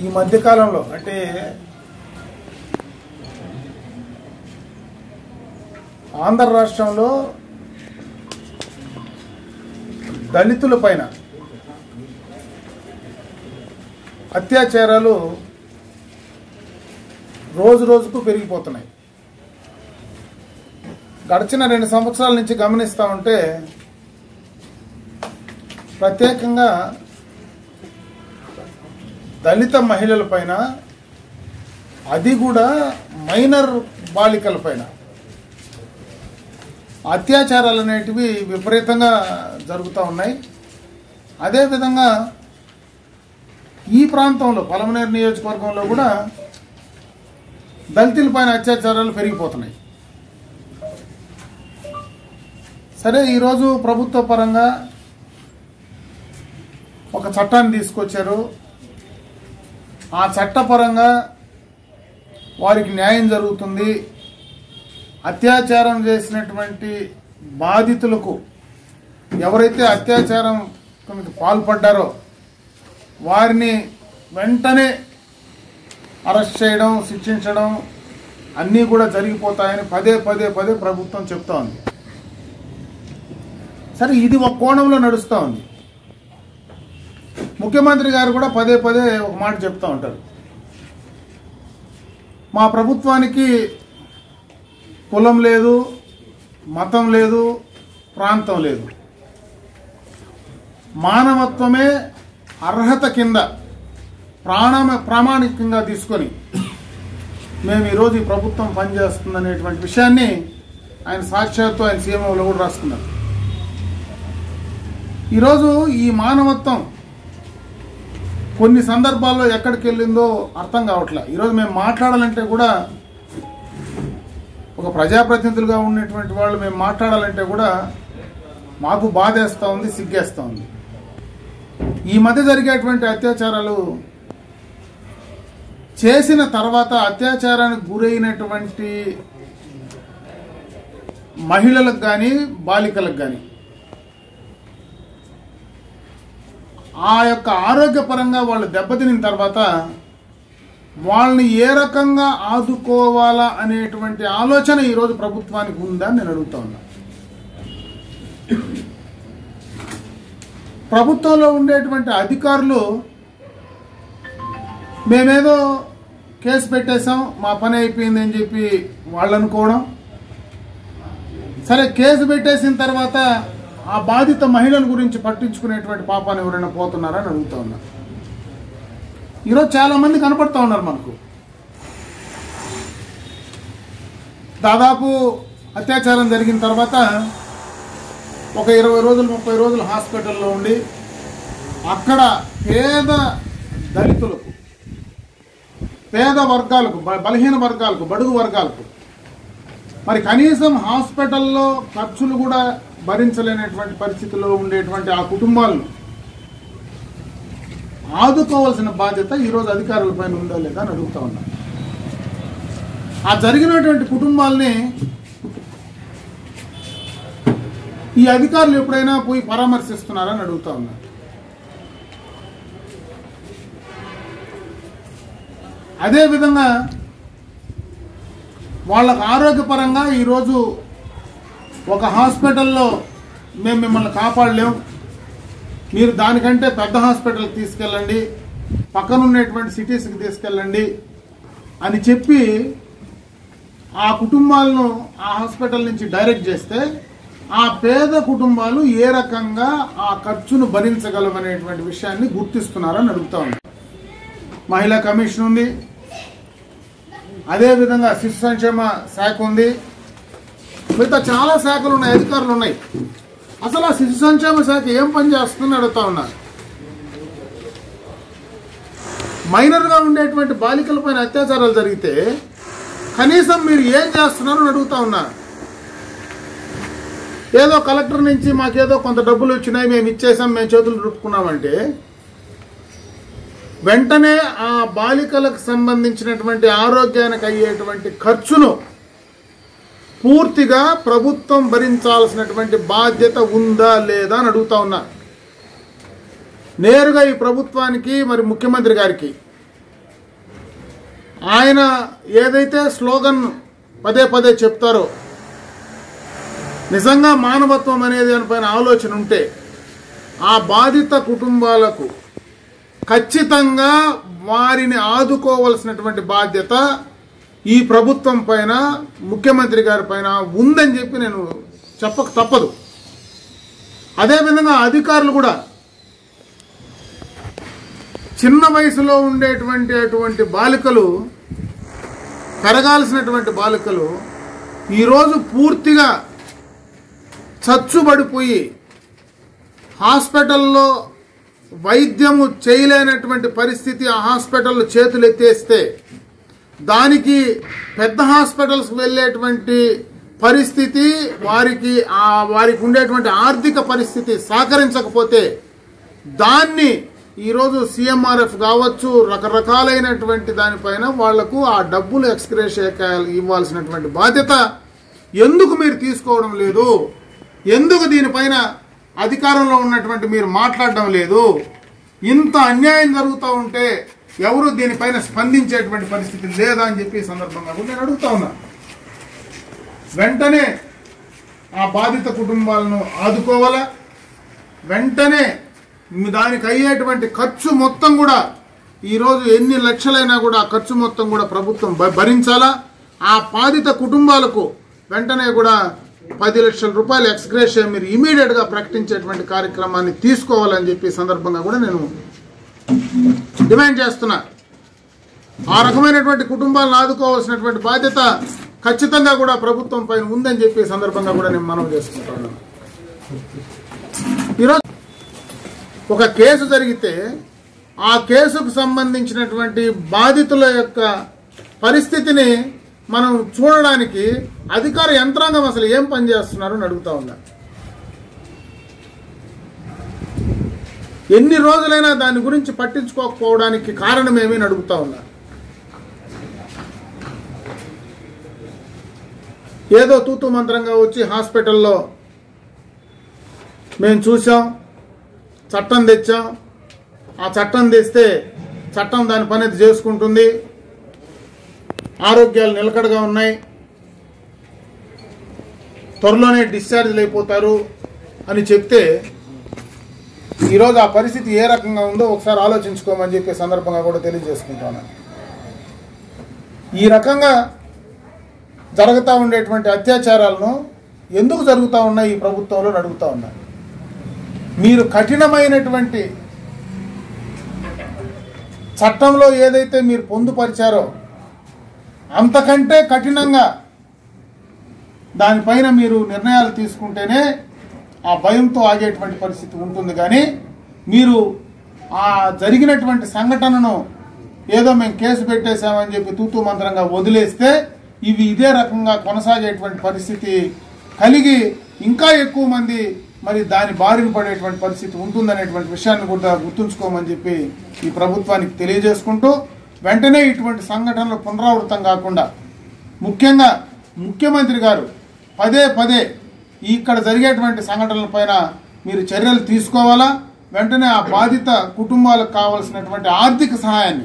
ఈ మధ్యకాలంలో అంటే ఆంధ్ర రాష్ట్రంలో దళితుల పైన అత్యాచారాలు రోజు రోజుకు పెరిగిపోతున్నాయి గడిచిన రెండు సంవత్సరాల నుంచి గమనిస్తూ ఉంటే ప్రత్యేకంగా దళిత మహిళల పైన అది కూడా మైనర్ బాలికల పైన అత్యాచారాలు అనేటివి విపరీతంగా జరుగుతూ ఉన్నాయి అదేవిధంగా ఈ ప్రాంతంలో పలమనేరు నియోజకవర్గంలో కూడా దళితుల పైన అత్యాచారాలు పెరిగిపోతున్నాయి సరే ఈరోజు ప్రభుత్వ పరంగా ఒక చట్టాన్ని తీసుకొచ్చారు ఆ చట్టపరంగా వారికి న్యాయం జరుగుతుంది అత్యాచారం చేసినటువంటి బాధితులకు ఎవరైతే అత్యాచారం పాల్పడ్డారో వారిని వెంటనే అరెస్ట్ చేయడం శిక్షించడం అన్నీ కూడా జరిగిపోతాయని పదే పదే పదే ప్రభుత్వం చెప్తా ఉంది సరే ఇది ఒక కోణంలో నడుస్తూ ఉంది ముఖ్యమంత్రి గారు కూడా పదే పదే ఒక మాట చెప్తా ఉంటారు మా ప్రభుత్వానికి కులం లేదు మతం లేదు ప్రాంతం లేదు మానవత్వమే అర్హత కింద ప్రాణ ప్రామాణికంగా తీసుకొని మేము ఈరోజు ఈ ప్రభుత్వం పనిచేస్తుందనేటువంటి విషయాన్ని ఆయన సాక్షాత్తు ఆయన సీఎంఓలో కూడా రాసుకున్నారు ఈరోజు ఈ మానవత్వం కొన్ని సందర్భాల్లో ఎక్కడికి వెళ్ళిందో అర్థం కావట్లే ఈరోజు మేము మాట్లాడాలంటే కూడా ఒక ప్రజాప్రతినిధులుగా ఉన్నటువంటి వాళ్ళు మేము మాట్లాడాలంటే కూడా మాకు బాధేస్తూ ఉంది సిగ్గేస్తూ ఉంది ఈ మధ్య జరిగేటువంటి అత్యాచారాలు చేసిన తర్వాత అత్యాచారానికి గురైనటువంటి మహిళలకు కానీ బాలికలకు కానీ ఆ యొక్క ఆరోగ్యపరంగా వాళ్ళు దెబ్బతిన తర్వాత వాళ్ళని ఏ రకంగా ఆదుకోవాలా అనేటువంటి ఆలోచన ఈరోజు ప్రభుత్వానికి ఉందా అని నేను అడుగుతా ఉన్నా ప్రభుత్వంలో ఉండేటువంటి అధికారులు మేమేదో కేసు పెట్టేశాం మా పని అయిపోయింది అని చెప్పి వాళ్ళు అనుకోవడం సరే కేసు పెట్టేసిన తర్వాత ఆ బాధిత మహిళల గురించి పట్టించుకునేటువంటి పాపాన్ని ఎవరైనా పోతున్నారని అడుగుతా ఉన్నా ఈరోజు చాలా మంది కనపడతా ఉన్నారు మనకు దాదాపు అత్యాచారం జరిగిన తర్వాత ఒక ఇరవై రోజులు ముప్పై రోజులు హాస్పిటల్లో ఉండి అక్కడ పేద దళితులకు పేద వర్గాలకు బ- బలహీన వర్గాలకు బడుగు వర్గాలకు మరి కనీసం హాస్పిటల్లో ఖర్చులు కూడా భరించలేనటువంటి పరిస్థితిలో ఉండేటువంటి ఆ కుటుంబాలను ఆదుకోవాల్సిన బాధ్యత ఈరోజు అధికారుల పైన ఉందా లేదా అని అడుగుతా ఉన్నా ఆ జరిగినటువంటి కుటుంబాల్ని ఈ అధికారులు ఎప్పుడైనా పోయి పరామర్శిస్తున్నారని అడుగుతా ఉన్నా అదేవిధంగా వాళ్ళకు ఆరోగ్యపరంగా ఈరోజు ఒక హాస్పిటల్లో మేము మిమ్మల్ని కాపాడలేం మీరు దానికంటే పెద్ద హాస్పిటల్కి తీసుకెళ్ళండి పక్కన ఉన్నటువంటి సిటీస్కి తీసుకెళ్ళండి అని చెప్పి ఆ కుటుంబాలను ఆ హాస్పిటల్ నుంచి డైరెక్ట్ చేస్తే ఆ పేద కుటుంబాలు ఏ రకంగా ఆ ఖర్చును భరించగలవనేటువంటి విషయాన్ని గుర్తిస్తున్నారని అడుగుతా ఉన్నాం మహిళా కమిషన్ ఉంది అదేవిధంగా శిశు సంక్షేమ శాఖ ఉంది మిగతా చాలా శాఖలు ఉన్నాయి అధికారులు ఉన్నాయి అసలు ఆ శిశు సంక్షేమ శాఖ ఏం పని చేస్తుందని అడుగుతా ఉన్నా మైనర్గా ఉండేటువంటి బాలికల పైన అత్యాచారాలు జరిగితే కనీసం మీరు ఏం చేస్తున్నారు అని అడుగుతా ఉన్నా ఏదో కలెక్టర్ నుంచి మాకేదో కొంత డబ్బులు వచ్చినాయి మేము ఇచ్చేసాం మేము చేతులు రుప్పుకున్నామంటే వెంటనే ఆ బాలికలకు సంబంధించినటువంటి ఆరోగ్యానికి అయ్యేటువంటి ఖర్చును పూర్తిగా ప్రభుత్వం భరించాల్సినటువంటి బాధ్యత ఉందా లేదా అని అడుగుతా ఉన్నా నేరుగా ఈ ప్రభుత్వానికి మరి ముఖ్యమంత్రి గారికి ఆయన ఏదైతే స్లోగన్ పదే పదే చెప్తారో నిజంగా మానవత్వం అనేది దానిపైన ఆలోచన ఉంటే ఆ బాధిత కుటుంబాలకు ఖచ్చితంగా వారిని ఆదుకోవలసినటువంటి బాధ్యత ఈ ప్రభుత్వం పైన ముఖ్యమంత్రి గారి పైన ఉందని చెప్పి నేను చెప్పక తప్పదు అదేవిధంగా అధికారులు కూడా చిన్న వయసులో ఉండేటువంటి అటువంటి బాలికలు పెరగాల్సినటువంటి బాలికలు ఈరోజు పూర్తిగా చచ్చుబడిపోయి హాస్పిటల్లో వైద్యము చేయలేనటువంటి పరిస్థితి ఆ హాస్పిటల్ చేతులు ఎత్తేస్తే దానికి పెద్ద హాస్పిటల్స్ వెళ్ళేటువంటి పరిస్థితి వారికి ఆ వారికి ఉండేటువంటి ఆర్థిక పరిస్థితి సహకరించకపోతే దాన్ని ఈరోజు సీఎంఆర్ఎఫ్ కావచ్చు రకరకాలైనటువంటి దానిపైన వాళ్లకు ఆ డబ్బులు ఎక్స్గ్రేష్ ఇవ్వాల్సినటువంటి బాధ్యత ఎందుకు మీరు తీసుకోవడం లేదు ఎందుకు దీనిపైన అధికారంలో ఉన్నటువంటి మీరు మాట్లాడడం లేదు ఇంత అన్యాయం జరుగుతూ ఉంటే ఎవరు దీనిపైన స్పందించేటువంటి పరిస్థితి లేదా అని చెప్పి ఈ సందర్భంగా కూడా నేను అడుగుతా ఉన్నా వెంటనే ఆ బాధిత కుటుంబాలను ఆదుకోవాలా వెంటనే దానికి అయ్యేటువంటి ఖర్చు మొత్తం కూడా ఈరోజు ఎన్ని లక్షలైనా కూడా ఆ ఖర్చు మొత్తం కూడా ప్రభుత్వం భ- భరించాలా ఆ బాధిత కుటుంబాలకు వెంటనే కూడా పది లక్షల రూపాయలు ఎక్స్గ్రేషియా మీరు ఇమీడియట్ గా ప్రకటించేటువంటి కార్యక్రమాన్ని తీసుకోవాలని చెప్పి ఈ సందర్భంగా కూడా నేను డిమాండ్ చేస్తున్నా ఆ రకమైనటువంటి కుటుంబాలను ఆదుకోవాల్సినటువంటి బాధ్యత ఖచ్చితంగా కూడా ప్రభుత్వం పైన ఉందని చెప్పి ఈ సందర్భంగా కూడా నేను మనవి చేసుకుంటున్నాను ఈరోజు ఒక కేసు జరిగితే ఆ కేసుకు సంబంధించినటువంటి బాధితుల యొక్క పరిస్థితిని మనం చూడడానికి అధికార యంత్రాంగం అసలు ఏం పనిచేస్తున్నారు అని అడుగుతా ఉన్నా ఎన్ని రోజులైనా దాని గురించి పట్టించుకోకపోవడానికి కారణం ఏమీ అని అడుగుతా ఉన్నా ఏదో తూతు మంత్రంగా వచ్చి హాస్పిటల్లో మేము చూసాం చట్టం తెచ్చాం ఆ చట్టం తెస్తే చట్టం దాని పని అది చేసుకుంటుంది ఆరోగ్యాలు నిలకడగా ఉన్నాయి త్వరలోనే డిశ్చార్జ్ అయిపోతారు అని చెప్తే ఈరోజు ఆ పరిస్థితి ఏ రకంగా ఉందో ఒకసారి ఆలోచించుకోమని చెప్పే సందర్భంగా కూడా తెలియజేసుకుంటాను ఈ రకంగా జరుగుతూ ఉండేటువంటి అత్యాచారాలను ఎందుకు జరుగుతూ ఉన్నాయి ఈ ప్రభుత్వంలో అని అడుగుతా ఉన్నారు మీరు కఠినమైనటువంటి చట్టంలో ఏదైతే మీరు పొందుపరిచారో అంతకంటే కఠినంగా దానిపైన మీరు నిర్ణయాలు తీసుకుంటేనే ఆ భయంతో ఆగేటువంటి పరిస్థితి ఉంటుంది కానీ మీరు ఆ జరిగినటువంటి సంఘటనను ఏదో మేము కేసు పెట్టేశామని చెప్పి తూతూ మంత్రంగా వదిలేస్తే ఇవి ఇదే రకంగా కొనసాగేటువంటి పరిస్థితి కలిగి ఇంకా ఎక్కువ మంది మరి దాని బారిన పడేటువంటి పరిస్థితి ఉంటుందనేటువంటి విషయాన్ని కూడా గుర్తుంచుకోమని చెప్పి ఈ ప్రభుత్వానికి తెలియజేసుకుంటూ వెంటనే ఇటువంటి సంఘటనలు పునరావృతం కాకుండా ముఖ్యంగా ముఖ్యమంత్రి గారు పదే పదే ఇక్కడ జరిగేటువంటి సంఘటనలపైన మీరు చర్యలు తీసుకోవాలా వెంటనే ఆ బాధిత కుటుంబాలకు కావాల్సినటువంటి ఆర్థిక సహాయాన్ని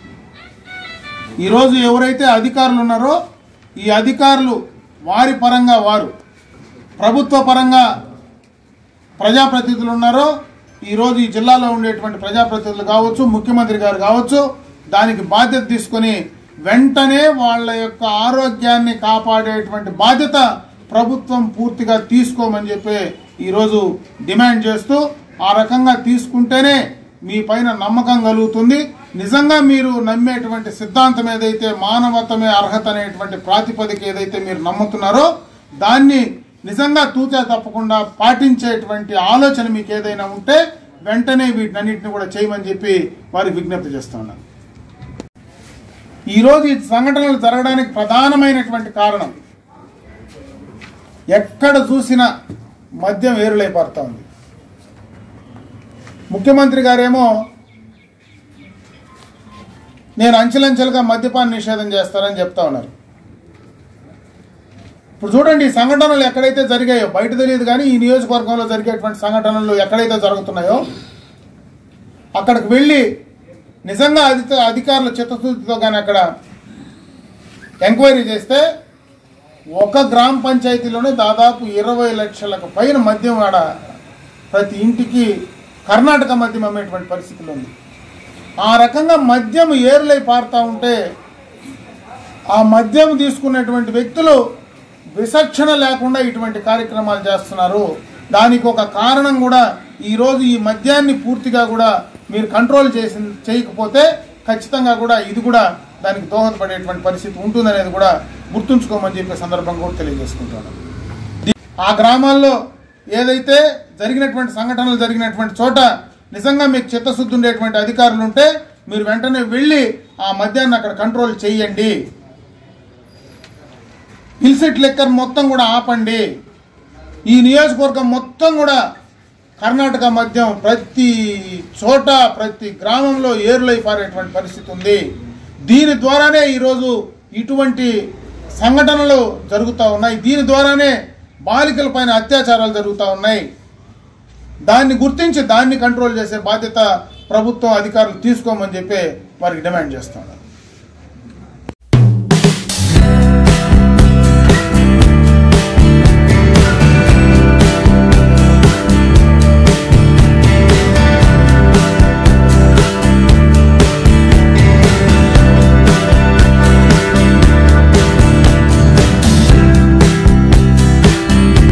ఈరోజు ఎవరైతే అధికారులు ఉన్నారో ఈ అధికారులు వారి పరంగా వారు ప్రభుత్వ పరంగా ప్రజాప్రతినిధులు ఉన్నారో ఈరోజు ఈ జిల్లాలో ఉండేటువంటి ప్రజాప్రతినిధులు కావచ్చు ముఖ్యమంత్రి గారు కావచ్చు దానికి బాధ్యత తీసుకొని వెంటనే వాళ్ళ యొక్క ఆరోగ్యాన్ని కాపాడేటువంటి బాధ్యత ప్రభుత్వం పూర్తిగా తీసుకోమని చెప్పి ఈరోజు డిమాండ్ చేస్తూ ఆ రకంగా తీసుకుంటేనే మీ పైన నమ్మకం కలుగుతుంది నిజంగా మీరు నమ్మేటువంటి సిద్ధాంతం ఏదైతే మానవతమే అర్హత అనేటువంటి ప్రాతిపదిక ఏదైతే మీరు నమ్ముతున్నారో దాన్ని నిజంగా తూచా తప్పకుండా పాటించేటువంటి ఆలోచన మీకు ఏదైనా ఉంటే వెంటనే వీటినన్నింటిని కూడా చేయమని చెప్పి వారికి విజ్ఞప్తి చేస్తా ఉన్నాను ఈరోజు ఈ సంఘటనలు జరగడానికి ప్రధానమైనటువంటి కారణం ఎక్కడ చూసినా మద్యం ఏరులై పడతా ఉంది ముఖ్యమంత్రి గారేమో నేను అంచెలంచెలుగా మద్యపాన నిషేధం చేస్తానని చెప్తా ఉన్నారు ఇప్పుడు చూడండి ఈ సంఘటనలు ఎక్కడైతే జరిగాయో బయట తెలియదు కానీ ఈ నియోజకవర్గంలో జరిగేటువంటి సంఘటనలు ఎక్కడైతే జరుగుతున్నాయో అక్కడికి వెళ్ళి నిజంగా అధిక అధికారుల చిత్తశుద్ధితో కానీ అక్కడ ఎంక్వైరీ చేస్తే ఒక గ్రామ పంచాయతీలోనే దాదాపు ఇరవై లక్షలకు పైన మద్యం ఆడ ప్రతి ఇంటికి కర్ణాటక మద్యం అమ్మేటువంటి పరిస్థితులు ఉంది ఆ రకంగా మద్యం ఏరులై పారుతూ ఉంటే ఆ మద్యం తీసుకున్నటువంటి వ్యక్తులు విచక్షణ లేకుండా ఇటువంటి కార్యక్రమాలు చేస్తున్నారు దానికి ఒక కారణం కూడా ఈరోజు ఈ మద్యాన్ని పూర్తిగా కూడా మీరు కంట్రోల్ చేసి చేయకపోతే ఖచ్చితంగా కూడా ఇది కూడా దానికి దోహదపడేటువంటి పరిస్థితి ఉంటుందనేది కూడా గుర్తుంచుకోమని చెప్పే సందర్భంగా కూడా తెలియజేసుకుంటాను ఆ గ్రామాల్లో ఏదైతే జరిగినటువంటి సంఘటనలు జరిగినటువంటి చోట నిజంగా మీకు చిత్తశుద్ధి ఉండేటువంటి అధికారులు ఉంటే మీరు వెంటనే వెళ్ళి ఆ మద్యాన్ని అక్కడ కంట్రోల్ చేయండి ఇల్సెట్ లెక్కర్ మొత్తం కూడా ఆపండి ఈ నియోజకవర్గం మొత్తం కూడా కర్ణాటక మద్యం ప్రతి చోట ప్రతి గ్రామంలో ఏరులై పారేటువంటి పరిస్థితి ఉంది దీని ద్వారానే ఈరోజు ఇటువంటి సంఘటనలు జరుగుతూ ఉన్నాయి దీని ద్వారానే బాలికల పైన అత్యాచారాలు జరుగుతూ ఉన్నాయి దాన్ని గుర్తించి దాన్ని కంట్రోల్ చేసే బాధ్యత ప్రభుత్వం అధికారులు తీసుకోమని చెప్పి వారికి డిమాండ్ చేస్తున్నారు